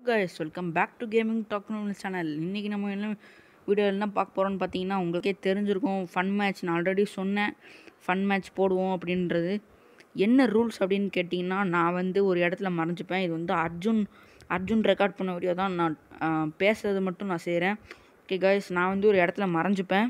guys welcome back to gaming talk channel இன்றைக்கி நம்ம என்ன வீடியோ என்ன பார்க்க போகிறோம்னு பார்த்தீங்கன்னா உங்களுக்கே தெரிஞ்சிருக்கும் ஃபன் மேட்ச் நான் ஆல்ரெடி சொன்னேன் ஃபன் மேட்ச் போடுவோம் அப்படின்றது என்ன ரூல்ஸ் அப்படின்னு கேட்டிங்கன்னா நான் வந்து ஒரு இடத்துல மறைஞ்சிப்பேன் இது வந்து அர்ஜுன் அர்ஜுன் ரெக்கார்ட் பண்ண வீடியோ தான் நான் ஆஹ், பேசுறது மட்டும் நான் செய்கிறேன் ஓகே கைஸ் நான் வந்து ஒரு இடத்துல மறைஞ்சிப்பேன்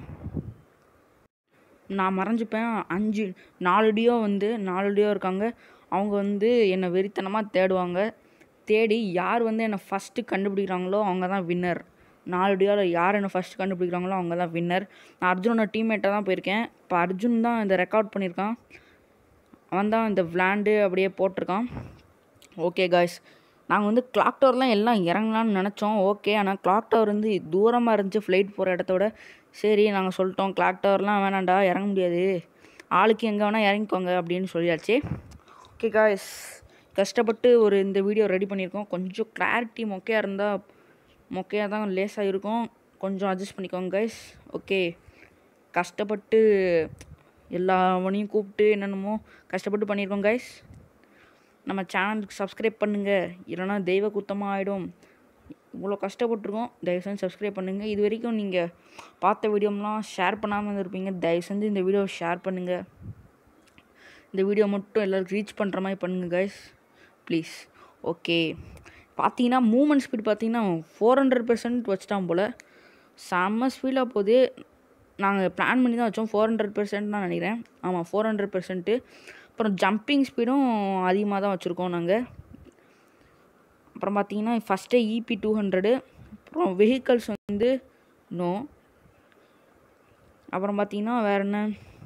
நான் மறைஞ்சிப்பேன் அஞ்சு நாலு டியோ வந்து நாலு டியோ இருக்காங்க அவங்க வந்து என்னை வெறித்தனமாக தேடுவாங்க தேடி யார் வந்து என்னை ஃபஸ்ட்டு கண்டுபிடிக்கிறாங்களோ அவங்க தான் வின்னர் நாலு டியோவில் யார் என்னை ஃபஸ்ட்டு கண்டுபிடிக்கிறாங்களோ அவங்க தான் வின்னர் நான் அர்ஜுனோட டீம்மேட்டாக தான் போயிருக்கேன் இப்போ அர்ஜுன் தான் இந்த ரெக்கார்ட் பண்ணியிருக்கான் அவன் தான் இந்த விளாண்டு அப்படியே போட்டிருக்கான் ஓகே காய்ஸ் நாங்கள் வந்து கிளாக் டவர்லாம் எல்லாம் இறங்கலாம்னு நினச்சோம் ஓகே ஆனால் கிளாக் டவர் வந்து தூரமாக இருந்துச்சு ஃப்ளைட் போகிற இடத்தோட சரி நாங்கள் சொல்லிட்டோம் கிளாக் டவர்லாம் வேணாம்டா இறங்க முடியாது ஆளுக்கு எங்கே வேணால் இறங்கிக்கோங்க அப்படின்னு சொல்லியாச்சு ஓகே காய்ஸ் கஷ்டப்பட்டு ஒரு இந்த வீடியோ ரெடி பண்ணியிருக்கோம் கொஞ்சம் கிளாரிட்டி மொக்கையாக இருந்தால் மொக்கையாக தான் லேஸாக இருக்கும் கொஞ்சம் அட்ஜஸ்ட் பண்ணிக்கோங்க கைஸ் ஓகே கஷ்டப்பட்டு எல்லாவனையும் கூப்பிட்டு என்னென்னமோ கஷ்டப்பட்டு பண்ணியிருக்கோம் கைஸ் நம்ம சேனலுக்கு சப்ஸ்கிரைப் பண்ணுங்கள் இல்லைன்னா தெய்வ குத்தமாக ஆகிடும் இவ்வளோ கஷ்டப்பட்டுருக்கோம் தயவு செஞ்சு சப்ஸ்கிரைப் பண்ணுங்கள் இது வரைக்கும் நீங்கள் பார்த்த வீடியோலாம் ஷேர் பண்ணாமல் இருந்திருப்பீங்க தயவு செஞ்சு இந்த வீடியோவை ஷேர் பண்ணுங்கள் இந்த வீடியோ மட்டும் எல்லாருக்கும் ரீச் பண்ணுற மாதிரி பண்ணுங்கள் கைஸ் ப்ளீஸ் ஓகே பார்த்தீங்கன்னா மூமெண்ட் ஸ்பீட் பார்த்தீங்கன்னா ஃபோர் ஹண்ட்ரட் பெர்சன்ட் வச்சுட்டான் போல் செம்ம ஸ்பீடாக போகுது நாங்கள் பிளான் பண்ணி தான் வச்சோம் ஃபோர் ஹண்ட்ரட் பெர்சன்ட் தான் நினைக்கிறேன் ஆமாம் ஃபோர் ஹண்ட்ரட் பெர்சன்ட்டு அப்புறம் ஜம்பிங் ஸ்பீடும் அதிகமாக தான் வச்சுருக்கோம் நாங்கள் அப்புறம் பார்த்தீங்கன்னா ஃபஸ்ட்டே இபி டூ ஹண்ட்ரடு அப்புறம் வெஹிக்கல்ஸ் வந்து நோ அப்புறம் பார்த்தீங்கன்னா வேறு என்ன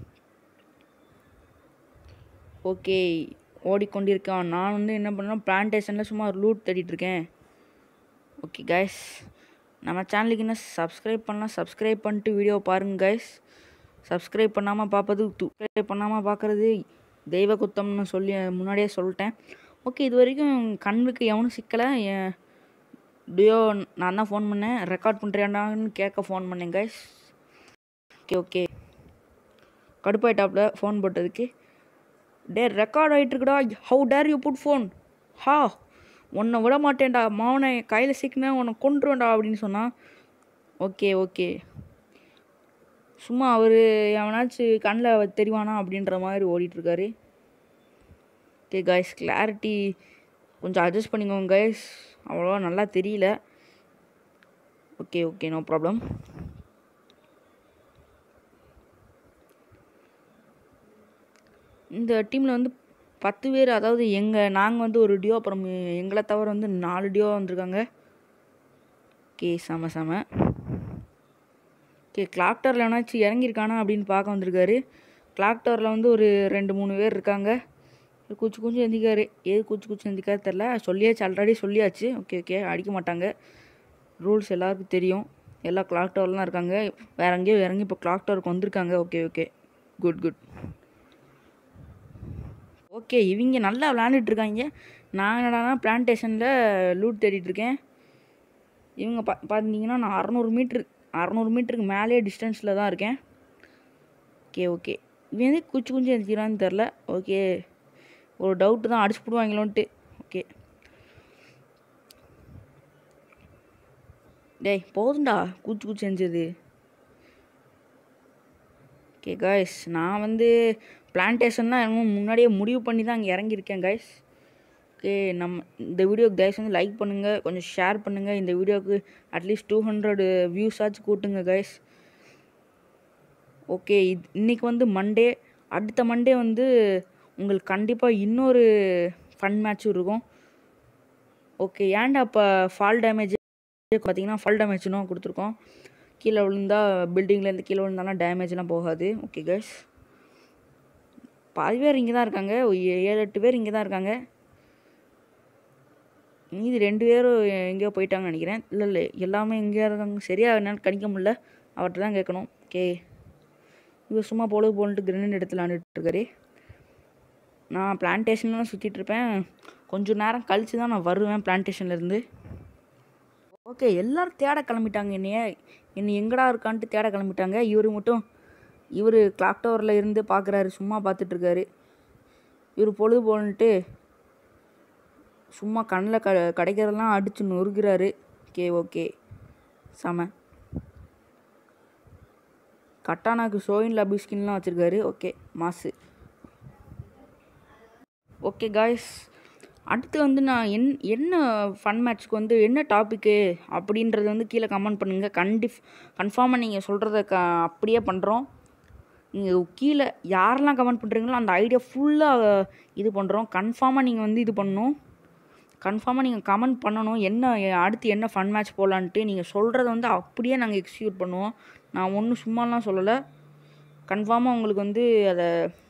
ஓகே ஓடிக்கொண்டிருக்கான் நான் வந்து என்ன பண்ணேன் பிளான்டேஷனில் சும்மா லூட் தேடிட்டு இருக்கேன் ஓகே கைஸ் நம்ம சேனலுக்கு என்ன சப்ஸ்கிரைப் பண்ணலாம் சப்ஸ்கிரைப் பண்ணிட்டு வீடியோ பாருங்கள் கைஸ் சப்ஸ்கிரைப் பண்ணாமல் பார்ப்பது சப்ஸ்கிரைப் பண்ணாமல் பார்க்குறது தெய்வ குத்தம்னு சொல்லி முன்னாடியே சொல்லிட்டேன் ஓகே இது வரைக்கும் கண்ணுக்கு எவனும் சிக்கலை என் டியோ நான் தான் ஃபோன் பண்ணேன் ரெக்கார்ட் பண்ணுறியாண்டான்னு கேட்க ஃபோன் பண்ணேன் கைஸ் ஓகே ஓகே கடுப்பாயிட்டாப்புல ஃபோன் போட்டதுக்கு டே ரெக்கார்ட் ஆகிட்டுருக்குடா how dare you put phone ஹா உன்னை விட மாட்டேன்டா மாவனை கையில் சிக்கினேன் உன்னை கொண்டுருவேன்டா அப்படின்னு சொன்னான் ஓகே ஓகே சும்மா அவர் எவனாச்சும் கண்ணில் தெரிவானா அப்படின்ற மாதிரி ஓடிட்டுருக்காரு ஓகே கைஸ் கிளாரிட்டி கொஞ்சம் அட்ஜஸ்ட் பண்ணிக்கோங்க கைஸ் அவ்வளோவா நல்லா தெரியல ஓகே ஓகே நோ ப்ராப்ளம் இந்த டீமில் வந்து பத்து பேர் அதாவது எங்கள் நாங்கள் வந்து ஒரு டியோ அப்புறம் எங்களை தவிர வந்து நாலு டியோ வந்திருக்காங்க ஓகே செம செம ஓகே கிளாக் டவரில் எவனாச்சும் இறங்கியிருக்கானா அப்படின்னு பார்க்க வந்திருக்காரு கிளாக் டவரில் வந்து ஒரு ரெண்டு மூணு பேர் இருக்காங்க குச்சி குச்சி எந்திக்காரு ஏது குச்சி குச்சி எந்திக்காரு தெரில சொல்லியாச்சு ஆல்ரெடி சொல்லியாச்சு ஓகே ஓகே அடிக்க மாட்டாங்க ரூல்ஸ் எல்லாருக்கும் தெரியும் எல்லா கிளாக் டவர்லாம் இருக்காங்க வேற எங்கேயோ இறங்கி இப்போ கிளாக் டவருக்கு வந்திருக்காங்க okay okay good good okay இவங்க நல்லா விளாண்டுட்டு இருக்காங்க நான் என்னடானா பிளான்டேஷனில் லூட் தேடிட்டு இருக்கேன் இவங்க பா பார்த்தீங்கன்னா நான் அறநூறு மீட்ரு அறநூறு மீட்டருக்கு மேலே டிஸ்டன்ஸில் தான் இருக்கேன் ஓகே ஓகே இவன் எதுக்கு குச்சி குச்சி எழுதிக்கிறான்னு தெரில ஓகே ஒரு டவுட்டு தான் அடிச்சு போடுவாங்களோன்ட்டு ஓகே டேய் போதும்டா கூச்சி கூச்சி எஞ்சது ஓகே காய்ஸ் நான் வந்து பிளான்டேஷன்லாம் என்னமோ முன்னாடியே முடிவு பண்ணி தான் அங்கே இறங்கியிருக்கேன் காய்ஸ் ஓகே நம்ம இந்த வீடியோக்கு தயவுசெய்து வந்து லைக் பண்ணுங்கள் கொஞ்சம் ஷேர் பண்ணுங்கள் இந்த வீடியோவுக்கு அட்லீஸ்ட் டூ ஹண்ட்ரட் வியூஸ் ஆச்சு கூட்டுங்க காய்ஸ் ஓகே இது இன்றைக்கி வந்து மண்டே அடுத்த மண்டே வந்து உங்களுக்கு கண்டிப்பாக இன்னொரு ஃபன் மேட்சும் இருக்கும் ஓகே ஏன்டா இப்போ ஃபால் டேமேஜ் பார்த்தீங்கன்னா ஃபால் டேமேஜ்னும் கொடுத்துருக்கோம் கீழே விழுந்தா பில்டிங்லேருந்து கீழே விழுந்தாலாம் டேமேஜ்லாம் போகாது ஓகே கைஸ் பாதி பேர் இங்கே தான் இருக்காங்க ஒரு ஏ- ஏழு எட்டு பேர் இங்கே தான் இருக்காங்க மீதி ரெண்டு பேரும் எங்கேயோ போயிட்டாங்கன்னு நினைக்கிறேன் இல்லை இல்லை எல்லாமே எங்கேயா இருக்காங்க சரியாக என்னால் கணிக்க முடியல அவர்கிட்ட தான் கேட்கணும் ஓகே இவர் சும்மா பொழுது போன்ட்டு கிரனேட் எடுத்து விளாண்டுட்டு இருக்காரு நான் பிளான்டேஷன்லாம் சுற்றிட்டு இருப்பேன் கொஞ்சம் நேரம் கழித்து தான் நான் வருவேன் பிளான்டேஷன்லேருந்து ஓகே எல்லாரும் தேட கிளம்பிட்டாங்க என்னைய என்னை எங்கடா இருக்கான்ட்டு தேட கிளம்பிட்டாங்க இவர் மட்டும் இவர் கிளாக் டவரில் இருந்து பார்க்குறாரு சும்மா பார்த்துட்டு இருக்காரு இவர் பொழுது போன்ட்டு சும்மா கண்ணில் க கிடைக்கிறதெல்லாம் அடித்து நொறுக்கிறாரு ஓகே ஓகே செம கட்டானாக்கு ஷோயின் லபி ஸ்கின்லாம் வச்சுருக்காரு ஓகே மாசு ஓகே காய்ஸ் அடுத்து வந்து நான் என் என்ன ஃபன் மேட்ச்க்கு வந்து என்ன டாப்பிக்கு அப்படின்றது வந்து கீழே கமெண்ட் பண்ணுங்கள் கண்டிப் கன்ஃபார்மாக நீங்கள் சொல்கிறத க அப்படியே பண்ணுறோம் நீங்கள் கீழே யாரெல்லாம் கமெண்ட் பண்ணுறீங்களோ அந்த ஐடியா ஃபுல்லாக இது பண்ணுறோம் கன்ஃபார்மாக நீங்கள் வந்து இது பண்ணணும் கன்ஃபார்மாக நீங்கள் கமெண்ட் பண்ணணும் என்ன அடுத்து என்ன ஃபன் மேட்ச் போகலான்ட்டு நீங்கள் சொல்கிறத வந்து அப்படியே நாங்கள் எக்ஸிக்யூட் பண்ணுவோம் நான் ஒன்றும் சும்மாலாம் சொல்லலை கன்ஃபார்மாக உங்களுக்கு வந்து அதை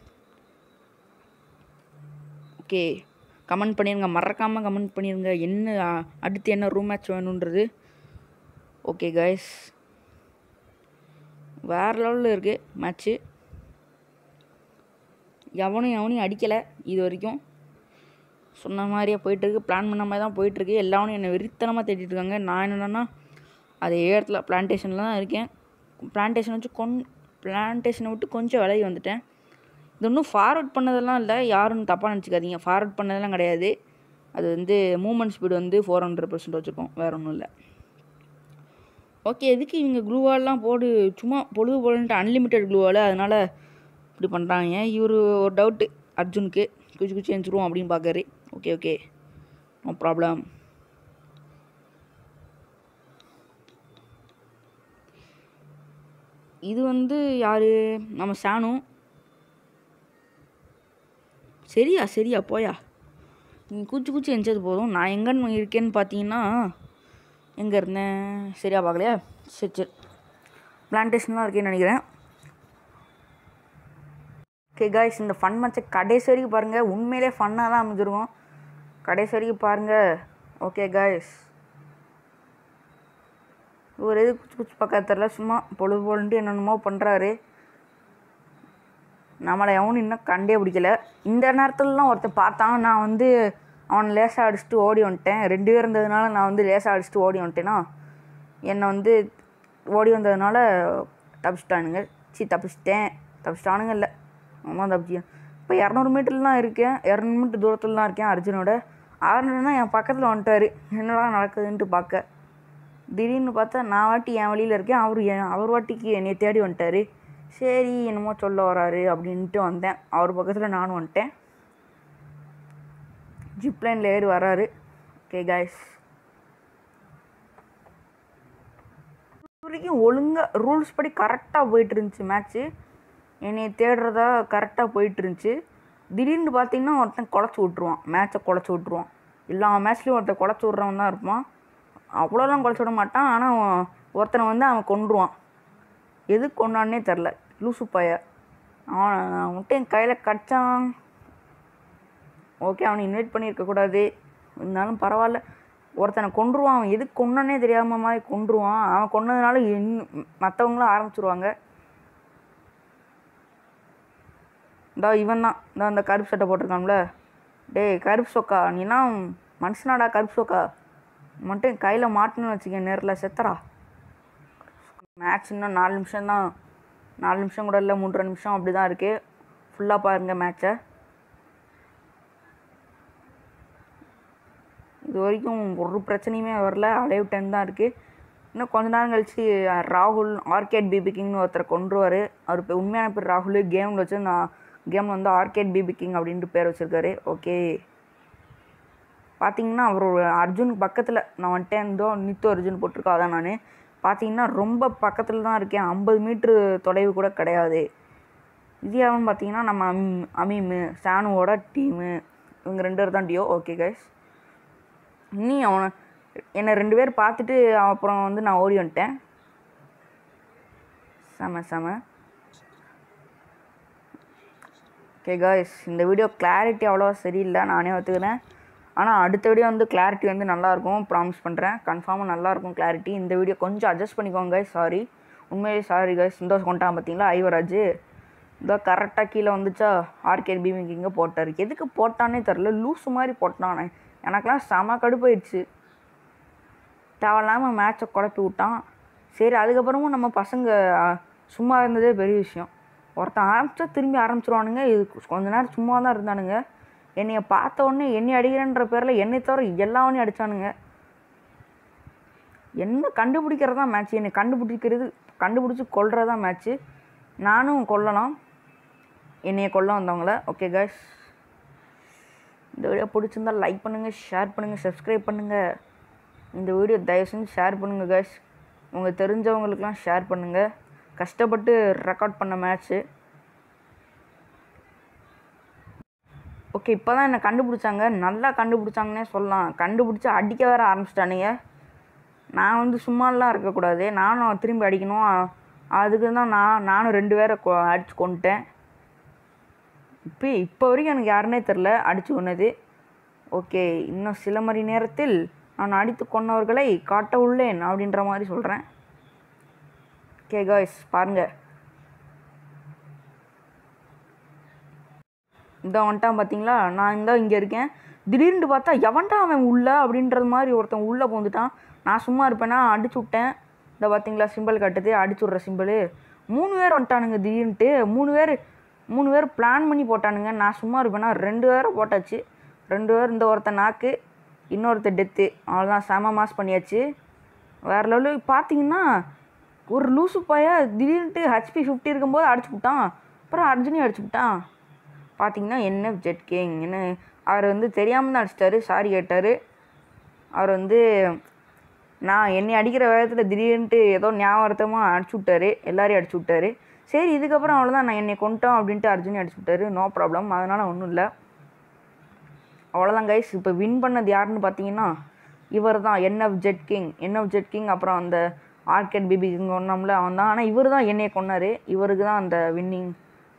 ஓகே கமெண்ட் பண்ணிடுங்க மறக்காமல் கமெண்ட் பண்ணிடுங்க என்ன அ- அடுத்து என்ன ரூம் மேட்ச் வேணுன்றது ஓகே கைஸ் வேறு லெவலில் இருக்குது மேட்ச்சு எவனும் எவனையும் அடிக்கலை இது வரைக்கும் சொன்ன மாதிரியே போயிட்டுருக்கு பிளான் பண்ண மாதிரி தான் போயிட்டுருக்கு எல்லாரும் என்னை வெறித்தனமாக தேடிட்டு இருக்காங்க நான் என்னென்னா அதே இடத்துல பிளான்டேஷனில் தான் இருக்கேன் பிளான்டேஷன் வச்சு கொன் பிளான்டேஷனை விட்டு கொஞ்சம் விலகி வந்துட்டேன் இது ஒன்றும் ஃபார்வர்ட் பண்ணதெல்லாம் இல்லை யாரும் தப்பாக நினச்சிக்காதீங்க ஃபார்வர்ட் பண்ணதெல்லாம் கிடையாது அது வந்து மூமெண்ட் ஸ்பீடு வந்து ஃபோர் ஹண்ட்ரட் பர்சன்ட் வச்சுருக்கோம் வேறு ஒன்றும் இல்லை ஓகே எதுக்கு இவங்க க்ளூவாலாம் போடு சும்மா பொழுது போலன்ட்டு அன்லிமிட்டெட் க்ளூவால் அதனால் இப்படி பண்ணுறாங்க இவர் ஒரு டவுட்டு அர்ஜுனுக்கு குச்சி குச்சி எழுந்துருவோம் அப்படின்னு பார்க்காரு ஓகே ஓகே நோ ப்ராப்ளம் இது வந்து யார் நம்ம சானு சரியா சரியா போயா நீ கூச்சி கூச்சி எஞ்சது போதும் நான் எங்கன்னு இருக்கேன்னு பார்த்தீங்கன்னா எங்கே இருந்தேன் சரியா பார்க்கலையா சரி சரி பிளான்டேஷன் தான் இருக்கேன்னு நினைக்கிறேன் ஓகே காய்ஸ் இந்த ஃபன் மேட்சை கடைசி வரைக்கும் பாருங்கள் உண்மையிலே ஃபன்னாக தான் அமைஞ்சிருக்கும் கடைசி வரைக்கும் பாருங்கள் ஓகே காய்ஸ் இவர் எது குச்சி குச்சி பார்க்க தெரில சும்மா பொழுது பொழுன்ட்டு என்னென்னமோ பண்ணுறாரு நம்மளை எவனும் இன்னும் கண்டே பிடிக்கல இந்த நேரத்துலலாம் ஒருத்தன் பார்த்தான் நான் வந்து அவன் லேசாக அடிச்சுட்டு ஓடி வந்துட்டேன் ரெண்டு பேர் இருந்ததுனால நான் வந்து லேசாக அடிச்சுட்டு ஓடி வந்துட்டேன்னா என்னை வந்து ஓடி வந்ததுனால தப்பிச்சிட்டானுங்க சி தப்பிச்சிட்டேன் தப்பிச்சிட்டானுங்க இல்லை ஆமாம் தப்பிச்சேன் இப்போ இரநூறு மீட்டரில் தான் இருக்கேன் இரநூறு மீட்டர் தூரத்தில் தான் இருக்கேன் அர்ஜுனோட ஆறுனா என் பக்கத்தில் வந்துட்டார் என்னடா நடக்குதுன்ட்டு பார்க்க திடீர்னு பார்த்தா நான் வாட்டி என் வழியில் இருக்கேன் அவர் என் அவர் வாட்டிக்கு என்னை தேடி வந்துட்டார் சரி என்னமோ சொல்ல வராரு அப்படின்ட்டு வந்தேன் அவர் பக்கத்தில் நானும் வந்துட்டேன் ஜிப் லைனில் ஏறி வராரு ஓகே காய்ஸ் வரைக்கும் ஒழுங்காக ரூல்ஸ் படி கரெக்டாக போயிட்டு இருந்துச்சு மேட்ச்சு என்னை தேடுறதா கரெக்டாக போயிட்டு இருந்துச்சு திடீர்னு பார்த்தீங்கன்னா ஒருத்தன் குழச்சி விட்ருவான் மேட்ச்சை குழச்சி விட்ருவான் எல்லா மேட்ச்லேயும் ஒருத்தன் குழச்சி விட்றவன் தான் இருப்பான் அவ்வளோலாம் குழச்சி விட மாட்டான் ஆனால் ஒருத்தனை வந்து அவன் கொன்றுவான் எதுக்கு கொண்டான்னே தெரில லூசு பைய அவன் அவன்கிட்ட என் கையில் கடிச்சான் ஓகே அவனை இன்வைட் பண்ணியிருக்க கூடாது இருந்தாலும் பரவாயில்ல ஒருத்தனை கொன்றுவான் அவன் எதுக்கு கொன்னானே தெரியாம மாதிரி கொன்றுவான் அவன் கொன்னதுனால இன்னும் மற்றவங்களும் ஆரம்பிச்சிருவாங்க இந்தா இவன் தான் இந்த அந்த கருப்பு சட்டை போட்டிருக்கான்ல டேய் கருப்பு சொக்கா நீனா மனுஷனாடா கருப்பு சொக்கா மட்டும் கையில் மாட்டணும்னு வச்சுக்க நேரில் செத்தரா மேட்ச் இன்னும் நாலு நிமிஷம் தான் நாலு நிமிஷம் கூட இல்லை மூன்றரை நிமிஷம் அப்படி தான் இருக்குது ஃபுல்லாக பாருங்கள் மேட்ச்சை இது வரைக்கும் ஒரு பிரச்சனையுமே வரல அலைவ் டென் தான் இருக்குது இன்னும் கொஞ்ச நேரம் கழிச்சு அஹ், ராகுல் ஆர்கேட் பிபி கிங்னு ஒருத்தரை கொன்றுவார் அவர் இப்போ உண்மையான பேர் ராகுல் கேமில் வச்சு நான் கேமில் வந்து ஆர்கேட் பிபி கிங் அப்படின்ட்டு பேர் வச்சுருக்காரு ஓகே பார்த்தீங்கன்னா அவர் அர்ஜுன் பக்கத்தில் நான் வந்துட்டேன் இருந்தோ நித்து அர்ஜுன் போட்டிருக்கா அதான் நான் பார்த்தீங்கன்னா ரொம்ப பக்கத்தில் தான் இருக்கேன் ஐம்பது மீட்ரு தொலைவு கூட கிடையாது இது யாருன்னு பார்த்தீங்கன்னா நம்ம அமீம் அமீமு சானுவோட டீமு இவங்க ரெண்டு பேர் தான் டியோ ஓகே கைஸ் இனி அவனை என்னை ரெண்டு பேர் பார்த்துட்டு அப்புறம் வந்து நான் ஓடி வந்துட்டேன் செம செம ஓகே காய்ஸ் இந்த வீடியோ கிளாரிட்டி அவ்வளோவா சரியில்லை நானே ஒத்துக்கிறேன் ஆனால் அடுத்த வீடியோ வந்து கிளாரிட்டி வந்து நல்லாயிருக்கும் ப்ராமிஸ் பண்ணுறேன் கன்ஃபார்மாக நல்லாயிருக்கும் கிளாரிட்டி இந்த வீடியோ கொஞ்சம் அட்ஜஸ்ட் பண்ணிக்கோங்க guys சாரி உண்மையிலே சாரி guys சந்தோஷம் கொண்டான் பார்த்தீங்களா ஐவராஜ் இதோ கரெக்டாக கீழே வந்துச்சா ஆர்கேட் பீமிங் இங்கே போட்டார் எதுக்கு போட்டானே தெரில லூஸ் மாதிரி போட்டானே எனக்கெல்லாம் செம கடுப்பாயிடுச்சு தேவையில்லாமல் மேட்சை குழப்பி விட்டான் சரி அதுக்கப்புறமும் நம்ம பசங்க அஹ், சும்மா இருந்ததே பெரிய விஷயம் ஒருத்தன் ஆரம்பித்தா திரும்பி ஆரம்பிச்சிருவானுங்க இது கொஞ்ச நேரம் சும்மா தான் இருந்தானுங்க என்னைய பார்த்த உடனே என்னை அடிக்கிறேன்ற பேரில் என்னை தவிர எல்லாவனையும் அடித்தானுங்க என்ன கண்டுபிடிக்கிறது தான் மேட்ச் என்னை கண்டுபிடிக்கிறது கண்டுபிடிச்சி கொல்றது தான் மேட்ச்சு நானும் கொல்லலாம் என்னைய கொல்ல வந்தவங்கள ஓகே guys இந்த வீடியோ பிடிச்சிருந்தா லைக் பண்ணுங்கள் ஷேர் பண்ணுங்கள் சப்ஸ்கிரைப் பண்ணுங்கள் இந்த வீடியோ தயவு செஞ்சு ஷேர் பண்ணுங்கள் guys உங்கள் தெரிஞ்சவங்களுக்கெலாம் ஷேர் பண்ணுங்கள் கஷ்டப்பட்டு ரெக்கார்ட் பண்ண மேட்ச்சு ஓகே இப்போ தான் என்னை கண்டுபிடிச்சாங்க நல்லா கண்டுபிடிச்சாங்கன்னே சொல்லலாம் கண்டுபிடிச்சி அடிக்க வேற ஆரம்பிச்சிட்டானுங்க நான் வந்து சும்மாலாம் இருக்கக்கூடாது நானும் திரும்பி அடிக்கணும் அ- அதுக்கு தான் நான் நானும் ரெண்டு பேரை கொ அடித்து கொண்டுட்டேன் இப்போ இப்போ வரைக்கும் எனக்கு யாருன்னே தெரில அடித்து கொன்னது ஓகே இன்னும் சில மணி நேரத்தில் நான் அடித்து கொன்னவர்களை காட்ட உள்ளேன் அப்படின்ற மாதிரி சொல்கிறேன் ஓகே காய்ஸ் பாருங்கள் இந்த வந்துட்டான் பார்த்தீங்களா நான் இந்த இங்கே இருக்கேன் திடீர்னு பார்த்தா எவன்டா அவன் உள்ள அப்படின்றது மாதிரி ஒருத்தன் உள்ளே போந்துட்டான் நான் சும்மா இருப்பேனா அடிச்சு விட்டேன் இந்த பார்த்தீங்களா சிம்பிள் கட்டுது அடிச்சு விட்ற சிம்பிள் மூணு பேர் வந்துட்டானுங்க திடீர்னுட்டு மூணு பேர் மூணு பேர் பிளான் பண்ணி போட்டானுங்க நான் சும்மா இருப்பேனா ரெண்டு பேரை போட்டாச்சு ரெண்டு பேர் இந்த ஒருத்தன் நாக்கு இன்னொருத்தர் டெத்து அவ்வளோதான் செம மாஸ் பண்ணியாச்சு வேறு லெவலு பார்த்தீங்கன்னா ஒரு லூசு பைய திடீர்னுட்டு ஹெச்பி ஃபிஃப்டி இருக்கும்போது அடிச்சு விட்டான் அப்புறம் அர்ஜுனையும் அடிச்சு விட்டான் பார்த்தீங்கன்னா என்ன ஜெட் கேங் என்ன அவர் வந்து தெரியாமல் தான் அடிச்சிட்டாரு சாரி கேட்டார் அவர் வந்து நான் என்னை அடிக்கிற வேகத்தில் திடீர்னுட்டு ஏதோ ஞாபகத்தமாக அடிச்சு விட்டாரு எல்லாரையும் அடிச்சு விட்டாரு சரி இதுக்கப்புறம் அவ்வளோதான் நான் என்னை கொண்டுட்டோம் அப்படின்ட்டு அர்ஜுனி அடிச்சு விட்டாரு நோ ப்ராப்ளம் அதனால் ஒன்றும் இல்லை அவ்வளோதான் கைஸ் இப்போ வின் பண்ணது யாருன்னு பார்த்தீங்கன்னா இவர் தான் NF jet king NF jet king அப்புறம் அந்த ஆர்கெட் பிபி கிங் ஒன்றோம்ல அவன் தான் ஆனால் இவர் தான் என்னைய கொன்னார் இவருக்கு தான் அந்த வின்னிங்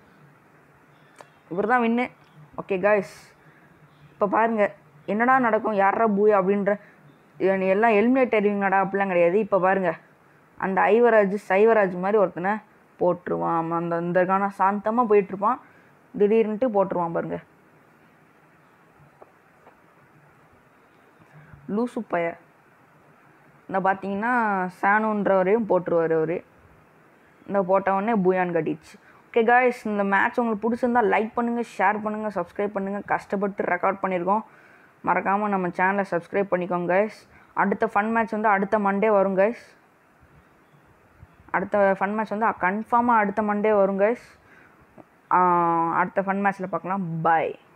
இவர் தான் வின்னு ஓகே காய்ஸ் இப்போ பாருங்கள் என்னடா நடக்கும் யாரா பூய் அப்படின்ற இவன் எல்லாம் எலிமினேட் ஆயிருவீங்கடா அப்படிலாம் கிடையாது இப்போ பாருங்கள் அந்த ஐவராஜ் சைவராஜ் மாதிரி ஒருத்தனை போட்டுருவான் அந்த இந்த கான சாந்தமாக போயிட்டுருப்பான் திடீர்னுட்டு போட்டுருவான் பாருங்க லூசு பய இந்த பார்த்தீங்கன்னா சானுன்றவரையும் போட்டுருவார் அவர் இந்த போட்டவொடனே பூயான் கட்டிடுச்சு ஓகே காய்ஸ் இந்த மேட்ச் உங்களுக்கு பிடிச்சிருந்தா லைக் பண்ணுங்கள் ஷேர் பண்ணுங்கள் சப்ஸ்கிரைப் பண்ணுங்கள் கஷ்டப்பட்டு ரெக்கார்ட் பண்ணியிருக்கோம் மறக்காமல் நம்ம சேனலை சப்ஸ்கிரைப் பண்ணிக்கோங்க கைஸ் அடுத்த ஃபன் மேட்ச் வந்து அடுத்த மண்டே வரும் கைஸ் அடுத்த ஃபன் மேட்ச் வந்து கன்ஃபார்மாக அடுத்த மண்டே வரும் கைஸ் அடுத்த ஃபன் மேட்ச்சில் பார்க்கலாம் பாய்